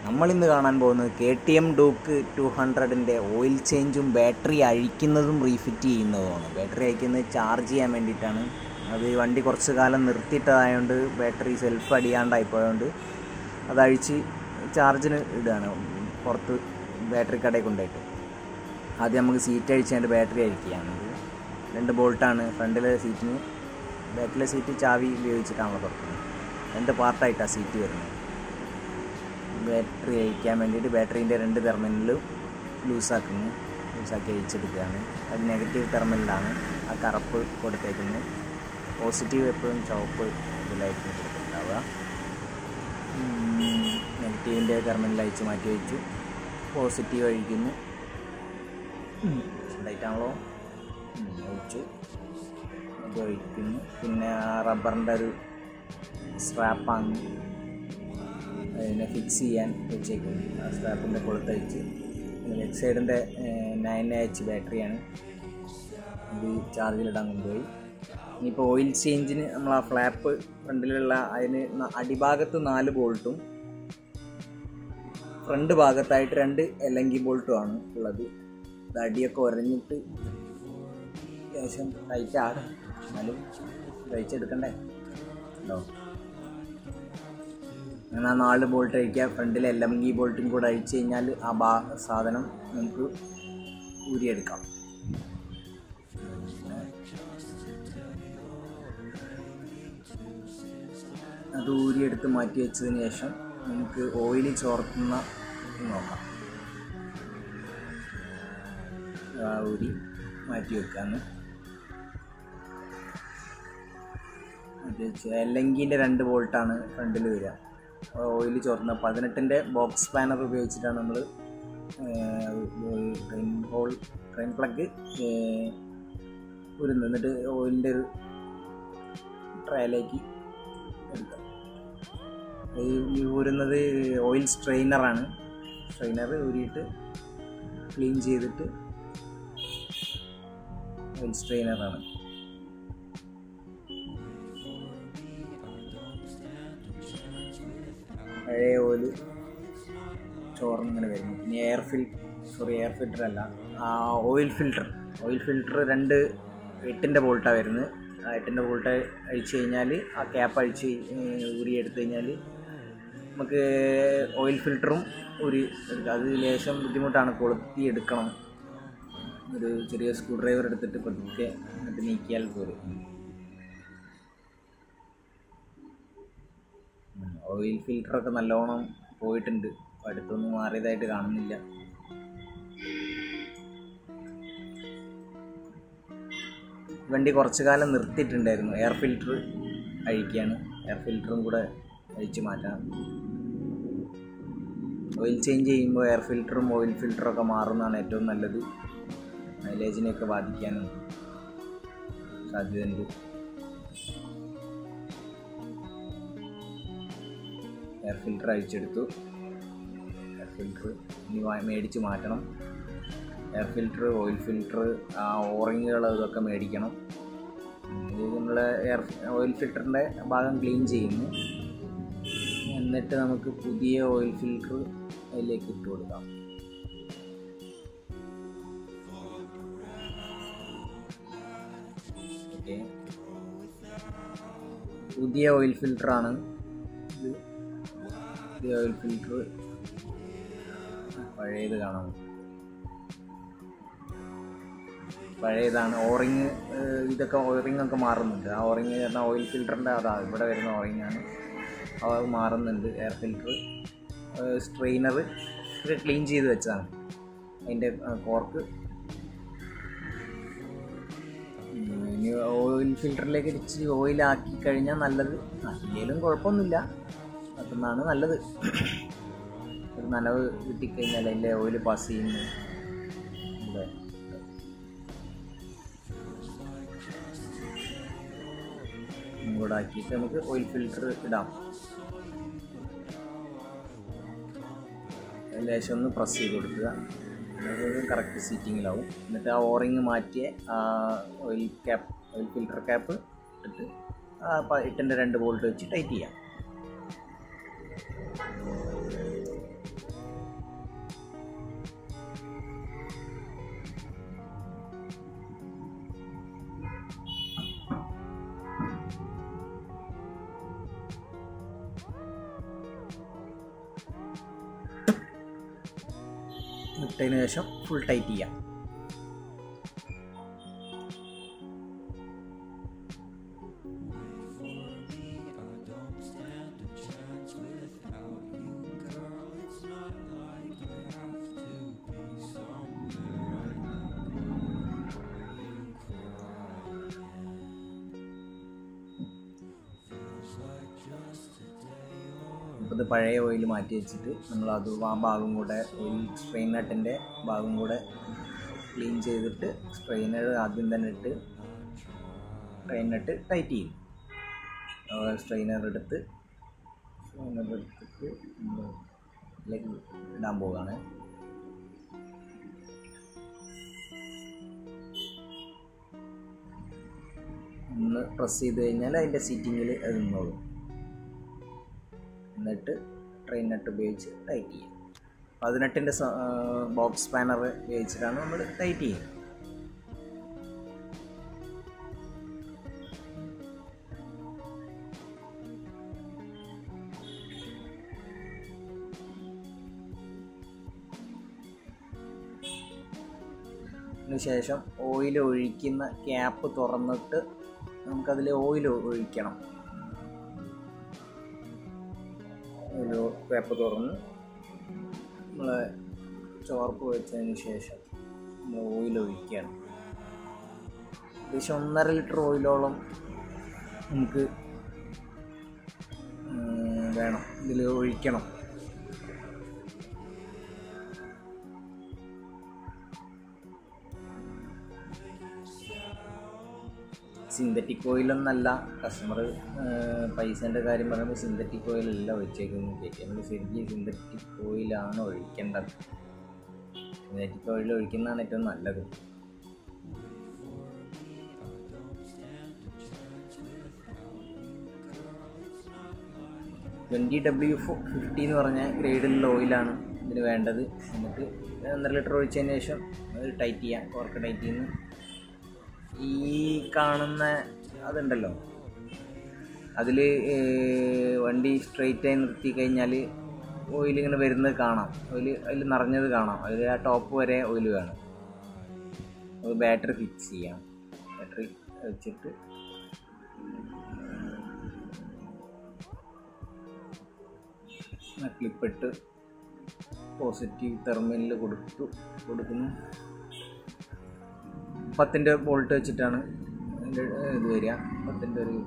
നമ്മളിന്ന് കാണാൻ പോകുന്നത് K T M Duke two ഹൺഡ്രഡിൻ്റെ ഓയിൽ ചേഞ്ചും ബാറ്ററി അഴിക്കുന്നതും റീഫിറ്റ് ചെയ്യുന്നതുമാണ് ബാറ്ററി അഴിക്കുന്നത് ചാർജ് ചെയ്യാൻ വേണ്ടിയിട്ടാണ് അത് ഈ വണ്ടി കുറച്ച് കാലം നിർത്തിയിട്ടതായതുകൊണ്ട് ബാറ്ററി സെൽഫ് അടിയാണ്ടായി പോയതുകൊണ്ട് അത് അഴിച്ച് ചാർജിന് ഇടുകയാണ് പുറത്ത് ബാറ്ററി കടയിൽ കൊണ്ടുപോയിട്ട് ആദ്യം നമുക്ക് സീറ്റ് അഴിച്ചുകൊണ്ട് ബാറ്ററി അഴിക്കുകയാണ് രണ്ട് ബോൾട്ടാണ് ഫ്രണ്ടിലെ സീറ്റിന് ബാക്കിലെ സീറ്റ് ചാവി ഉപയോഗിച്ചിട്ടാണല്ലോ തുറക്കുന്നത് രണ്ട് പാർട്ടായിട്ടാണ് സീറ്റ് വരുന്നത് ബാറ്ററി അഴിക്കാൻ വേണ്ടിയിട്ട് ബാറ്ററീൻ്റെ രണ്ട് ടെർമിനലും ലൂസാക്കുന്നു ലൂസാക്കി അഴിച്ചെടുക്കുകയാണ് അത് നെഗറ്റീവ് ടെർമിനലാണ് ആ കറുപ്പ് കൊടുത്തേക്കുന്നത് പോസിറ്റീവ് എപ്പോഴും ചുവപ്പ് ഇതിലായിരിക്കും കൊടുത്തിട്ടുണ്ടാവുക നെഗറ്റീവിൻ്റെ ടെർമിനൽ അയച്ച് മാറ്റി വെച്ചു പോസിറ്റീവ് അഴിക്കുന്നു ലൈറ്റാണല്ലോ ഒഴിച്ചു അത് ഒഴിക്കുന്നു പിന്നെ റബ്ബറിൻ്റെ ഒരു സ്ട്രാപ്പാണ് അതിനെ ഫിക്സ് ചെയ്യാൻ വെച്ചേക്കുന്നു ആ സ്ട്രാപ്പിൻ്റെ കൊളുത്തഴിച്ച് ലെഫ്റ്റ് സൈഡിൻ്റെ നയൻ എച്ച് ബാറ്ററിയാണ് ഇത് ചാർജിലിടാൻ കൊണ്ടുപോയി ഇനിയിപ്പോൾ ഓയിൽ ചേഞ്ചിന് നമ്മൾ ആ ഫ്ലാപ്പ് ഫ്രണ്ടിലുള്ള അതിന് ന- അടിഭാഗത്ത് നാല് ബോൾട്ടും ഫ്രണ്ട് ഭാഗത്തായിട്ട് രണ്ട് എലങ്കി ബോൾട്ടുമാണ് ഉള്ളത് ഇത് അടിയൊക്കെ ഉരഞ്ഞിട്ട് അത്യാവശ്യം ടൈറ്റ് ആണ് എന്നാലും കഴിച്ചെടുക്കണ്ടേ ഉണ്ടോ അങ്ങനെ ആ നാല് ബോൾട്ട് അഴിക്കുക ഫ്രണ്ടിൽ എല്ലങ്കി ബോൾട്ടും കൂടെ അഴിച്ചു കഴിഞ്ഞാൽ ആ ബാ സാധനം നമുക്ക് ഊരിയെടുക്കാം അത് ഊരിയെടുത്ത് മാറ്റി വെച്ചതിന് ശേഷം നമുക്ക് ഓയിൽ ചോർത്തുന്ന നോക്കാം ആ ഊരി മാറ്റി വെക്കാന്ന് മാറ്റി വെച്ച് എല്ലങ്കിൻ്റെ രണ്ട് ബോൾട്ടാണ് ഫ്രണ്ടിൽ വരിക ഓയിൽ ചോർത്തുന്ന പതിനെട്ടിൻ്റെ ബോക്സ് സ്പാനർ ഉപയോഗിച്ചിട്ടാണ് നമ്മൾ ട്രെയിൻ ഹോൾ ട്രെയിൻ പ്ലഗ് ഉരുന്ന് എന്നിട്ട് ഓയിലിൻ്റെ ഒരു ട്രയലേക്ക് എടുക്കാം ഈ ഈ ഊരുന്നത് ഓയിൽ സ്ട്രെയിനറാണ് സ്ട്രെയിനർ ഊരിയിട്ട് ക്ലീൻ ചെയ്തിട്ട് ഓയിൽ സ്ട്രെയിനറാണ് പഴയ ഓയില് ചോർന്നിങ്ങനെ വരുന്നു ഇനി എയർ ഫിൽ സോറി എയർ ഫിൽറ്റർ അല്ല ആ ഓയിൽ ഫിൽറ്റർ ഓയിൽ ഫിൽറ്റർ രണ്ട് എട്ടിൻ്റെ ബോൾട്ടാണ് വരുന്നത് ആ എട്ടിൻ്റെ ബോൾട്ട് അഴിച്ചു കഴിഞ്ഞാൽ ആ ക്യാപ്പ് അഴിച്ച് ഊരി എടുത്തു കഴിഞ്ഞാൽ നമുക്ക് ഓയിൽ ഫിൽറ്ററും ഊരി എടുക്കാം അത് ലേശം ബുദ്ധിമുട്ടാണ് കൊളുത്തി എടുക്കണം ഒരു ചെറിയ സ്ക്രൂ ഡ്രൈവർ എടുത്തിട്ട് പതുക്കെ എന്നിട്ട് നീക്കിയാൽ പോരും ഓയിൽ ഫിൽറ്ററൊക്കെ നല്ലോണം പോയിട്ടുണ്ട് അടുത്തൊന്നും മാറിയതായിട്ട് കാണുന്നില്ല വണ്ടി കുറച്ച് കാലം നിർത്തിയിട്ടുണ്ടായിരുന്നു എയർ ഫിൽറ്റർ അഴിക്കുകയാണ് എയർ ഫിൽറ്ററും കൂടെ അഴിച്ച് മാറ്റാം ഓയിൽ ചേഞ്ച് ചെയ്യുമ്പോൾ എയർ ഫിൽറ്ററും ഓയിൽ ഫിൽറ്ററൊക്കെ മാറുന്നതാണ് ഏറ്റവും നല്ലത് മൈലേജിനെയൊക്കെ ബാധിക്കാനും സാധ്യതയുണ്ട് എയർ ഫിൽറ്റർ അഴിച്ചെടുത്തു എയർ ഫിൽറ്റർ ഇനി വാ- മേടിച്ച് മാറ്റണം എയർ ഫിൽറ്റർ ഓയിൽ ഫിൽറ്റർ ആ ഓറിങ്ങുകൾ ഇതൊക്കെ മേടിക്കണം ഇത് നമ്മൾ എയർ ഓയിൽ ഫിൽറ്ററിൻ്റെ ഭാഗം ക്ലീൻ ചെയ്യുന്നു എന്നിട്ട് നമുക്ക് പുതിയ ഓയിൽ ഫിൽറ്റർ അതിലേക്ക് ഇട്ട് കൊടുക്കാം ഓക്കെ പുതിയ ഓയിൽ ഫിൽറ്ററാണ് ഇത് പുതിയ ഓയിൽ ഫിൽറ്റർ പഴയത് കാണാം പഴയതാണ് ഓറിങ് ഇതൊക്കെ ഓറിങ് ഒക്കെ മാറുന്നുണ്ട് ആ ഓറിങ് പറഞ്ഞാൽ ഓയിൽ ഫിൽറ്ററിൻ്റെ അതാ ഇവിടെ വരുന്ന ഓറിങ് ആണ് അത് മാറുന്നുണ്ട് എയർ ഫിൽറ്റർ സ്ട്രെയിനർ ഇത് ക്ലീൻ ചെയ്ത് വെച്ചതാണ് അതിൻ്റെ കോർക്ക് ഇനി ഓയിൽ ഫിൽറ്ററിലേക്ക് ഇടിച്ച് ഓയിലാക്കി കഴിഞ്ഞാൽ നല്ലത് അല്ലെങ്കിലും കുഴപ്പമൊന്നുമില്ല അതൊന്നാണ് നല്ലത് ഒരു നനവ് കിട്ടിക്കഴിഞ്ഞാൽ അതിൻ്റെ ഓയിൽ പാസ് ചെയ്യുന്നു ഇവിടെ ഇങ്ങോട്ട് ആക്കിയിട്ട് നമുക്ക് ഓയിൽ ഫിൽറ്റർ ഇടാം ലേശം ഒന്ന് പ്രസ് ചെയ്ത് കൊടുക്കുക കറക്റ്റ് സീറ്റിങ്ങിലാവും എന്നിട്ട് ആ ഓറിങ് മാറ്റിയ ആ oil cap oil filter cap ഇട്ടിട്ട് ആ പ- എട്ടിൻ്റെ രണ്ട് ബോൾട്ട് വെച്ച് ടൈറ്റ് ചെയ്യാം ഇട്ടതിന് ശേഷം ഫുൾ ടൈറ്റ് ചെയ്യാം അപ്പോൾ ഇത് പഴയ ഓയിൽ മാറ്റി വെച്ചിട്ട് നമ്മൾ അത് ആ ഭാഗം കൂടെ ഓയിൽ സ്ട്രെയിൻ നട്ടിൻ്റെ ഭാഗം കൂടെ ക്ലീൻ ചെയ്തിട്ട് സ്ട്രെയിനർ ആദ്യം തന്നെ ഇട്ട് സ്ട്രെയിൻ നട്ട് ടൈറ്റ് ചെയ്യും സ്ട്രെയിനർ എടുത്ത് സ്ട്രെയിനർ എടുത്തിട്ട് നമ്മൾ ഇതിലേക്ക് ഇടാൻ പോവുകയാണ് ഒന്ന് പ്രസ് ചെയ്ത് കഴിഞ്ഞാൽ അതിൻ്റെ സീറ്റിങ്ങിൽ അത് നിന്നോളും എന്നിട്ട് ട്രെയിൻ നട്ട് ഉപയോഗിച്ച് ടൈറ്റ് ചെയ്യും പതിനെട്ടിൻ്റെ ബോക്സ് സ്പാനർ ഉപയോഗിച്ചിട്ടാണ് നമ്മൾ ടൈറ്റ് ചെയ്യുന്നത് അതിനുശേഷം ഓയിൽ ഒഴിക്കുന്ന ക്യാപ്പ് തുറന്നിട്ട് നമുക്കതിൽ ഓയിൽ ഒഴിക്കണം ഒരു ക്യാപ്പ് തുറന്ന് നമ്മൾ ചോർപ്പ് വെച്ചതിന് ശേഷം നമ്മൾ ഓയിൽ ഒഴിക്കുകയാണ് ഏകദേശം ഒന്നര ലിറ്റർ ഓയിലോളം നമുക്ക് വേണം ഇതിൽ ഒഴിക്കണം സിന്തറ്റിക് ഓയിലൊന്നല്ല കസ്റ്റമർ പൈസേൻ്റെ കാര്യം പറയുമ്പോൾ സിന്തറ്റിക് ഓയിലല്ല ഒഴിച്ചേക്കുന്നത് കെ ടി എമ്മിൽ ശരിക്കും സിന്തറ്റിക് ഓയിലാണ് ഒഴിക്കേണ്ടത് സിന്തറ്റിക് ഓയിൽ ഒഴിക്കുന്നതാണ് ഏറ്റവും നല്ലത് ട്വൻറ്റി ഡബ്ല്യു ഫിഫ്റ്റി എന്ന് പറഞ്ഞ ഗ്രേഡിലുള്ള ഓയിലാണ് ഇതിന് വേണ്ടത് എന്നിട്ട് ഒന്നര ലിറ്റർ ഒഴിച്ചതിന് ശേഷം അത് ടൈറ്റ് ചെയ്യാം കോർക്ക് ടൈറ്റ് ചെയ്യുന്നു ഈ കാണുന്ന അതുണ്ടല്ലോ അതിൽ വണ്ടി സ്ട്രെയിറ്റ് ആയി നിർത്തി കഴിഞ്ഞാൽ ഓയിൽ ഇങ്ങനെ വരുന്നത് കാണാം ഓയിൽ അതിൽ നിറഞ്ഞത് കാണാം അതിൽ ആ ടോപ്പ് വരെ ഓയിൽ വേണം അത് ബാറ്ററി ഫിക്സ് ചെയ്യാം ബാറ്ററി വെച്ചിട്ട് ക്ലിപ്പിട്ട് പോസിറ്റീവ് തെർമിനൽ കൊടുത്തു കൊടുക്കുന്നു പത്തിൻ്റെ ബോൾട്ട് വെച്ചിട്ടാണ് അതിൻ്റെ ഇത് വരിക പത്തിൻ്റെ ഒരു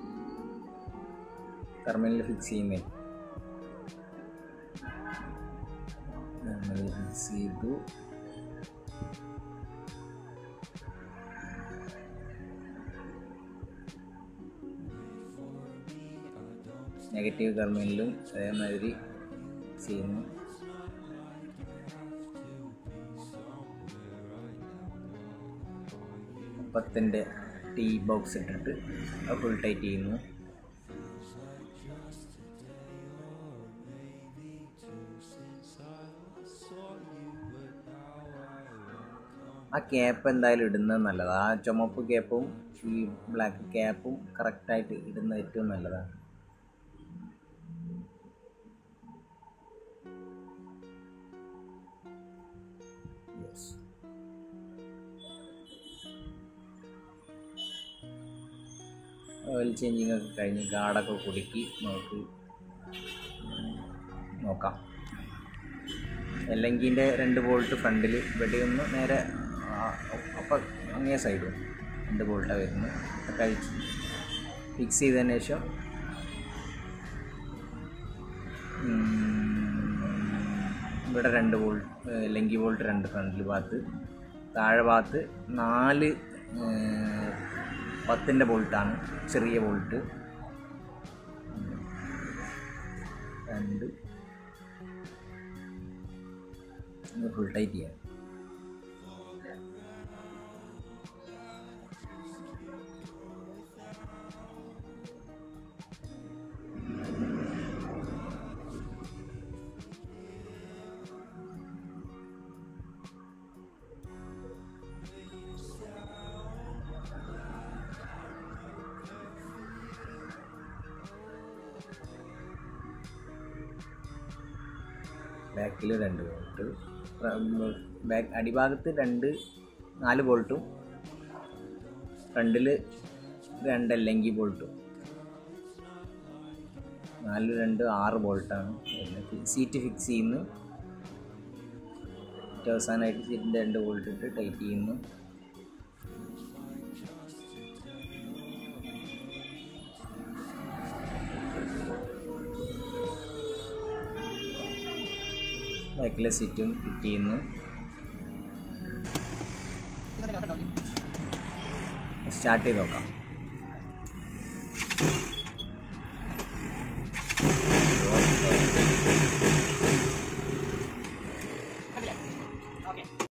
ടെർമിനൽ ഫിക്സ് ചെയ്യുന്നത് ഫിക്സ് ചെയ്തു നെഗറ്റീവ് ടെർമിനലും അതേമാതിരി ചെയ്യുന്നു പത്തിൻ്റെ ടീ ബോക്സ് ഇട്ടിട്ട് അത് ഫുൾ ടൈറ്റ് ചെയ്യുന്നു ആ ക്യാപ്പ് എന്തായാലും ഇടുന്നത് നല്ലതാണ് ആ ചുമപ്പ് ക്യാപ്പും ഈ ബ്ലാക്ക് ക്യാപ്പും കറക്റ്റായിട്ട് ഇടുന്നത് ഏറ്റവും നല്ലതാണ് യെസ് ഓയിൽ ചേഞ്ചിങ് ഒക്കെ കഴിഞ്ഞ് ഗാർഡൊക്കെ കുടുക്കി നമുക്ക് നോക്കാം എല്ലെങ്കിൻ്റെ രണ്ട് ബോൾട്ട് ഫ്രണ്ടിൽ ഇവിടെ ഒന്ന് നേരെ അപ്പം അങ്ങേ സൈഡും രണ്ട് ബോൾട്ടാണ് വരുന്നത് കഴിച്ച് ഫിക്സ് ചെയ്തതിന് ശേഷം ഇവിടെ രണ്ട് ബോൾട്ട് ലെങ്കി ബോൾട്ട് രണ്ട് ഫ്രണ്ടിൽ ഭാഗത്ത് താഴെ ഭാഗത്ത് നാല് പത്തിൻ്റെ ബോൾട്ടാണ് ചെറിയ ബോൾട്ട് രണ്ട് ഫുൾ ടൈറ്റ് ചെയ്യാം ബാക്കിൽ രണ്ട് ബോൾട്ട് ബാക്ക് അടിഭാഗത്ത് രണ്ട് നാല് ബോൾട്ടും ഫ്രണ്ടിൽ രണ്ട് അല്ലെങ്കിൽ ബോൾട്ടും നാല് രണ്ട് ആറ് ബോൾട്ടാണ് പിന്നെ സീറ്റ് ഫിക്സ് ചെയ്യുന്നു ഏറ്റവും അവസാനമായിട്ട് സീറ്റിൻ്റെ രണ്ട് ബോൾട്ട് ഇട്ട് ടൈറ്റ് ചെയ്യുന്നു ബാക്കിലെ സീറ്റും ഫിറ്റ് ചെയ്യുന്നു സ്റ്റാർട്ട് ചെയ്ത് നോക്കാം